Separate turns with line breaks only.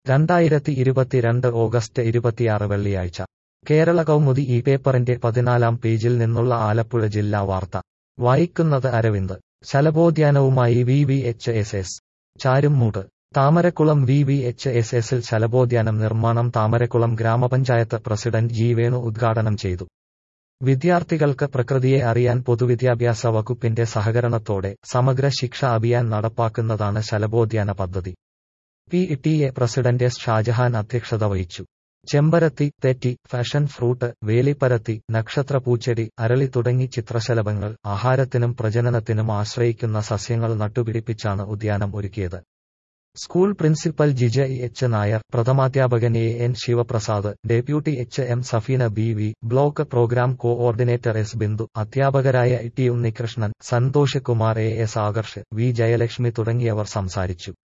രണ്ടായിരത്തി ഇരുപത്തിരണ്ട് ഓഗസ്റ്റ് ഇരുപത്തിയാറ് വെള്ളിയാഴ്ച കേരള കൗമുദി ഈ പേപ്പറിന്റെ പതിനാലാം പേജിൽ നിന്നുള്ള ആലപ്പുഴ ജില്ലാ വാർത്ത വായിക്കുന്നത് അരവിന്ദ് ശലഭോദ്യാനവുമായി V V H S S Charummood Thamarakulam V V H S എസിൽ ശലഭോദ്യാനം നിർമ്മാണം താമരക്കുളം ഗ്രാമപഞ്ചായത്ത് പ്രസിഡന്റ് ജി വേണു ഉദ്ഘാടനം ചെയ്തു വിദ്യാർത്ഥികൾക്ക് പ്രകൃതിയെ അറിയാൻ പൊതുവിദ്യാഭ്യാസ വകുപ്പിന്റെ സഹകരണത്തോടെ സമഗ്ര ശിക്ഷ അഭിയാൻ നടപ്പാക്കുന്നതാണ് ശലഭോദ്യാന പദ്ധതി P T A president S Shajahan അധ്യക്ഷത വഹിച്ചു ചെമ്പരത്തി തെറ്റി ഫാഷൻ ഫ്രൂട്ട് വേലിപ്പരത്തി നക്ഷത്രപൂച്ചെടി അരളി തുടങ്ങി ചിത്രശലഭങ്ങൾ ആഹാരത്തിനും പ്രജനനത്തിനും ആശ്രയിക്കുന്ന സസ്യങ്ങൾ നട്ടുപിടിപ്പിച്ചാണ് ഉദ്യാനം ഒരുക്കിയത് school principal Jija H Nair പ്രഥമാധ്യാപകൻ A N Sivaprasad deputy H M Safeena B V block programme coordinator S Bindu അധ്യാപകരായ T Unnikrishnan Santhosh Kumar A S Akarsh V Jayalakshmi തുടങ്ങിയവർ സംസാരിച്ചു